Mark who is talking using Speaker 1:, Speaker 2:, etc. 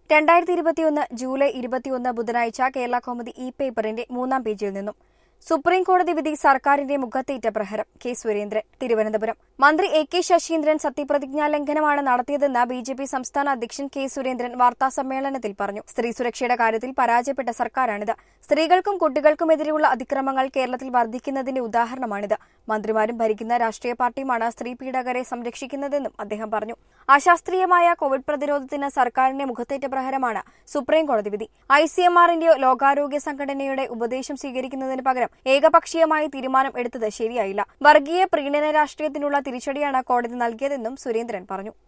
Speaker 1: രണ്ടായിരത്തി ഇരുപത്തിയൊന്ന് ജൂലൈ ഇരുപത്തിയൊന്ന് ബുധനാഴ്ച കേരള കോമഡി ഇ പേപ്പറിന്റെ മൂന്നാം പേജിൽ നിന്നും സുപ്രീം കോടതി വിധി സർക്കാരിന്റെ മുഖത്തേറ്റ പ്രഹരം കെ സുരേന്ദ്രൻ തിരുവനന്തപുരം മന്ത്രി എ കെ ശശീന്ദ്രൻ സത്യപ്രതിജ്ഞാ ലംഘനമാണ് നടത്തിയതെന്ന് ബി ജെ പി സംസ്ഥാന അധ്യക്ഷൻ കെ സുരേന്ദ്രൻ വാർത്താ സമ്മേളനത്തിൽ പറഞ്ഞു സ്ത്രീ സുരക്ഷയുടെ കാര്യത്തിൽ പരാജയപ്പെട്ട സർക്കാരാണിത് സ്ത്രീകൾക്കും കുട്ടികൾക്കുമെതിരെയുള്ള അതിക്രമങ്ങൾ കേരളത്തിൽ വർദ്ധിക്കുന്നതിന്റെ ഉദാഹരണമാണിത് മന്ത്രിമാരും ഭരിക്കുന്ന രാഷ്ട്രീയ പാർട്ടിയുമാണ് സ്ത്രീ പീഡകരെ സംരക്ഷിക്കുന്നതെന്നും അദ്ദേഹം പറഞ്ഞു അശാസ്ത്രീയമായ കോവിഡ് പ്രതിരോധത്തിന് സർക്കാരിന്റെ മുഖത്തേറ്റ പ്രഹരമാണ് സുപ്രീം കോടതി വിധി ഐ സി എം ആറിന്റെയോ ലോകാരോഗ്യ സംഘടനയുടെ ഉപദേശം സ്വീകരിക്കുന്നതിന് പകരം ഏകപക്ഷീയമായി തീരുമാനം എടുത്തത് ശരിയായില്ല വർഗീയ പ്രീണന രാഷ്ട്രീയത്തിനുള്ള തിരിച്ചടിയാണ് കോടതി നൽകിയതെന്നും സുരേന്ദ്രൻ പറഞ്ഞു